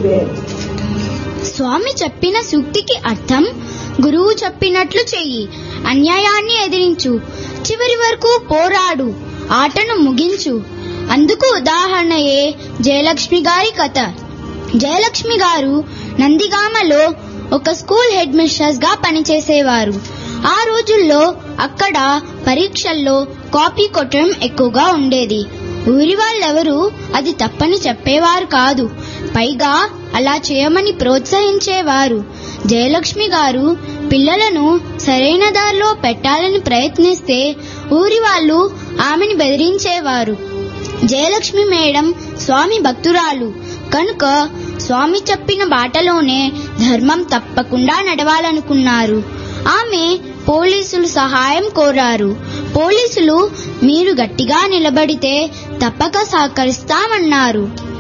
there. స్వామి చెప్పిన సూక్తికి అర్థం గురువు చెప్పినట్లు చెయ్యి అన్యాయాన్ని ఎదిరించు చివరి వరకు పోరాడు ఆటను ముగించు అందుకు ఉదాహరణయే జయలక్ష్మి గారి కథ జయలక్ష్మి గారు నందిగామలో ఒక స్కూల్ హెడ్ మిస్ట్రెస్ గా పనిచేసేవారు ఆ రోజుల్లో అక్కడ పరీక్షల్లో కాపీ కొట్టడం ఎక్కువగా ఉండేది ఊరి వాళ్ళెవరూ అది తప్పని చెప్పేవారు కాదు పైగా అలా చేయమని ప్రోత్సహించేవారు జయలక్ష్మి గారు పిల్లలను సరైన దారిలో పెట్టాలని ప్రయత్నిస్తే ఊరి వాళ్ళు ఆమెను బెదిరించేవారు జయలక్ష్మి మేడం స్వామి భక్తురాలు కనుక స్వామి చెప్పిన బాటలోనే ధర్మం తప్పకుండా నడవాలనుకున్నారు ఆమె పోలీసులు సహాయం కోరారు పోలీసులు మీరు గట్టిగా నిలబడితే తప్పక సహకరిస్తామన్నారు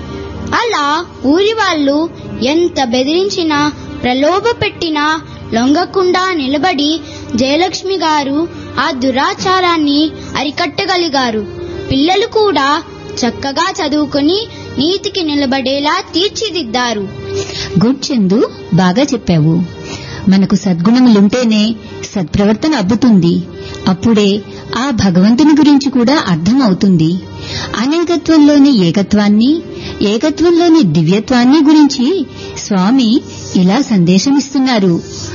అలా ఊరి వాళ్ళు ఎంత బెదిరించినా ప్రలోభ పెట్టినా లొంగకుండా నిలబడి జయలక్ష్మి గారు ఆ దురాచారాన్ని అరికట్టగలిగారు పిల్లలు కూడా చక్కగా చదువుకుని నీతికి నిలబడేలా తీర్చిదిద్దారు గుడ్ చందు బాగా చెప్పావు మనకు సద్గుణములుంటేనే సత్ప్రవర్తన అబ్బుతుంది అప్పుడే ఆ భగవంతుని గురించి కూడా అర్థం అవుతుంది అనేకత్వంలోని ఏకత్వాన్ని ఏకత్వంలోని దివ్యత్వాన్ని గురించి స్వామి ఇలా సందేశమిస్తున్నారు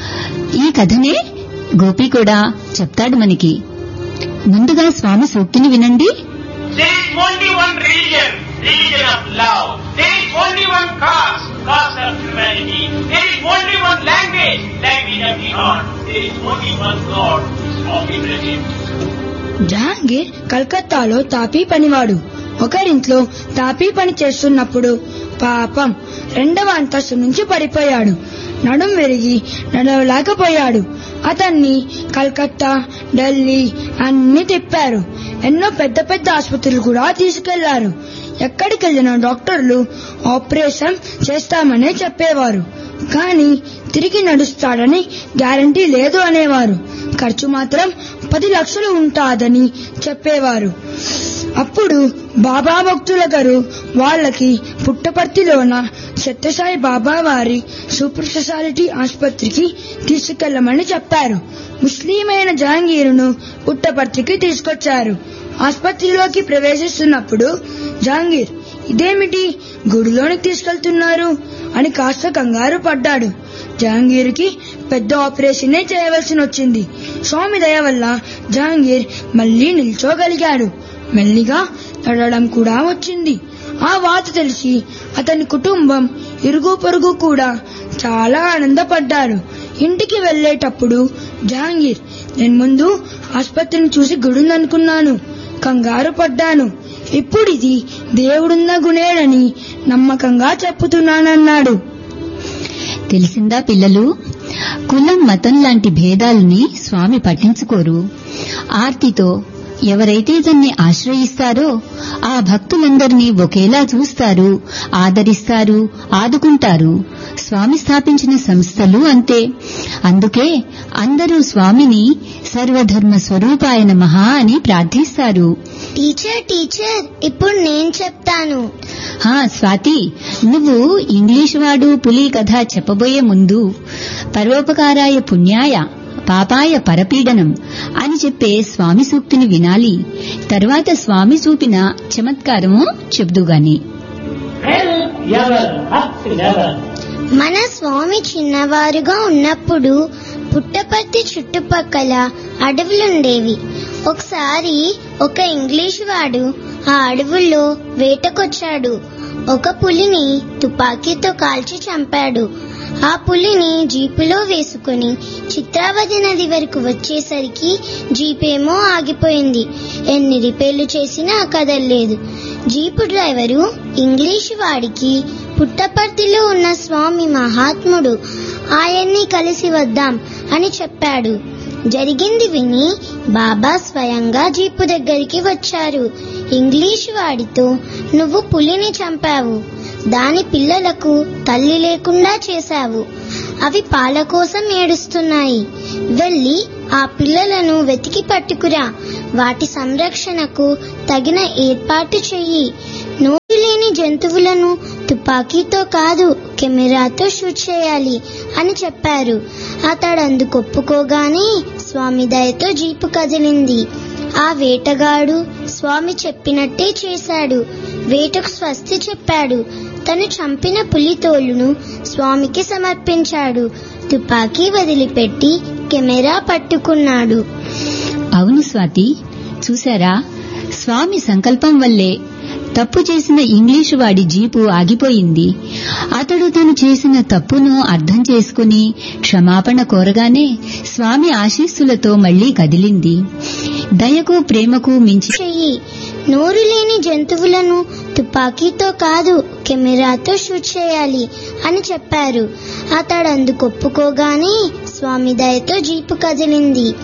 ఈ కథనే గోపి కూడా చెప్తాడు మనకి ముందుగా స్వామి సూక్తిని వినండి There is only one religion, religion of love. There is only one cause, cause of humanity. There is only one language, language of God. There is only one God, of Ibrahim. Jahangir కలకత్తాలో తాపీ పనివాడు ఒకరింట్లో తాపీ పని చేస్తున్నప్పుడు పాపం రెండవ అంతస్తు నుంచి పడిపోయాడు నడుం విరిగి నడవలేకపోయాడు అతన్ని కలకత్తా ఢిల్లీ అన్ని తిప్పారు ఎన్నో పెద్ద పెద్ద ఆసుపత్రులు కూడా తీసుకెళ్లారు ఎక్కడికి వెళ్ళిన డాక్టర్లు ఆపరేషన్ చేస్తామనే చెప్పేవారు కానీ తిరిగి నడుస్తాడని గ్యారంటీ లేదు అనేవారు ఖర్చు మాత్రం పది లక్షలు ఉంటాదని చెప్పేవారు అప్పుడు బాబా భక్తుల గారు వాళ్ళకి పుట్టపర్తిలోన సత్యసాయి బాబా వారి సూపర్ స్పెషాలిటీ ఆసుపత్రికి తీసుకెళ్లమని చెప్పారు ముస్లిమైన జహాంగీరును పుట్టపర్తికి తీసుకొచ్చారు ఆసుపత్రిలోకి ప్రవేశిస్తున్నప్పుడు జహాంగీర్ ఇదేమిటి గుడిలోనికి తీసుకెళ్తున్నారు అని కాస్త కంగారు పడ్డాడు జహాంగీర్కి పెద్ద ఆపరేషనే చేయవలసి వచ్చింది స్వామి దయ వల్ల జహాంగీర్ మళ్లీ నిల్చోగలిగాడు మెల్లిగా నడవడం కూడా వచ్చింది ఆ వాత తెలిసి అతని కుటుంబం ఇరుగు పొరుగు కూడా చాలా ఆనందపడ్డారు ఇంటికి వెళ్లేటప్పుడు జహాంగీర్ నేను ముందు ఆసుపత్రిని చూసి గుడుందనుకున్నాను కంగారు పడ్డాను ఇప్పుడు ఇది దేవుడున్న గుణేడని నమ్మకంగా చెప్పుతున్నానన్నాడు తెలిసిందా పిల్లలు కులం మతం లాంటి భేదాలని స్వామి పట్టించుకోరు ఆర్తితో ఎవరైతే దాన్ని ఆశ్రయిస్తారో ఆ భక్తులందరినీ ఒకేలా చూస్తారు ఆదరిస్తారు ఆదుకుంటారు స్వామి స్థాపించిన సంస్థలు అంతే అందుకే అందరూ స్వామిని సర్వధర్మ స్వరూపాయ నమః అని ప్రార్థిస్తారు టీచర్ టీచర్ ఇప్పుడు నేను చెప్తాను హా స్వాతి నువ్వు ఇంగ్లీష్ వాడు పులి కథ చెప్పబోయే ముందు పరోపకారాయ పుణ్యాయ పాపాయ పరపీడనం అని చెప్పే స్వామి సూక్తిని వినాలి తర్వాత స్వామి చూపిన చమత్కారము చెబుదుగాని Help ever, hurt never. మన స్వామి చిన్నవారుగా ఉన్నప్పుడు పుట్టపర్తి చుట్టుపక్కల అడవులుండేవి ఒకసారి ఒక ఇంగ్లీష్ వాడు ఆ అడవుల్లో వేటకొచ్చాడు ఒక పులిని తుపాకీతో కాల్చి చంపాడు ఆ పులిని జీపులో వేసుకుని చిత్రావతి నది వరకు వచ్చేసరికి జీపేమో ఆగిపోయింది ఎన్ని రిపేర్లు చేసినా కదల్లేదు జీపు డ్రైవరు ఇంగ్లీష్ వాడికి పుట్టపర్తిలో ఉన్న స్వామి మహాత్ముడు ఆయన్ని కలిసి వద్దాం అని చెప్పాడు జరిగింది విని బాబా స్వయంగా జీపు దగ్గరికి వచ్చారు ఇంగ్లీష్ వాడితో నువ్వు పులిని చంపావు దాని పిల్లలకు తల్లి లేకుండా చేశావు అవి పాల కోసం ఏడుస్తున్నాయి వెళ్ళి ఆ పిల్లలను వెతికి పట్టుకురా వాటి సంరక్షణకు తగిన ఏర్పాటు చెయ్యి నోరు లేని జంతువులను తుపాకీ తుపాకీతో కాదు కెమెరాతో షూట్ చేయాలి అని చెప్పారు అతడు అందుకు ఒప్పుకోగానే స్వామి దయతో జీపు కదిలింది ఆ వేటగాడు స్వామి చెప్పినట్టే చేశాడు వేటకు స్వస్తి చెప్పాడు తను చంపిన పులి తోలును స్వామికి సమర్పించాడు తుపాకీ వదిలిపెట్టి కెమెరా పట్టుకున్నాడు అవును స్వాతి చూశారా స్వామి సంకల్పం వల్లే తప్పు చేసిన ఇంగ్లీషు వాడి జీపు ఆగిపోయింది అతడు తను చేసిన తప్పును అర్థం చేసుకుని క్షమాపణ కోరగానే స్వామి ఆశీస్సులతో మళ్లీ కదిలింది దయకు ప్రేమకు మించి చెయ్యి నోరు లేని జంతువులను తుపాకీతో కాదు కెమెరాతో షూట్ చేయాలి అని చెప్పారు అతడు అందుకు ఒప్పుకోగానే స్వామి దయతో జీపు కదిలింది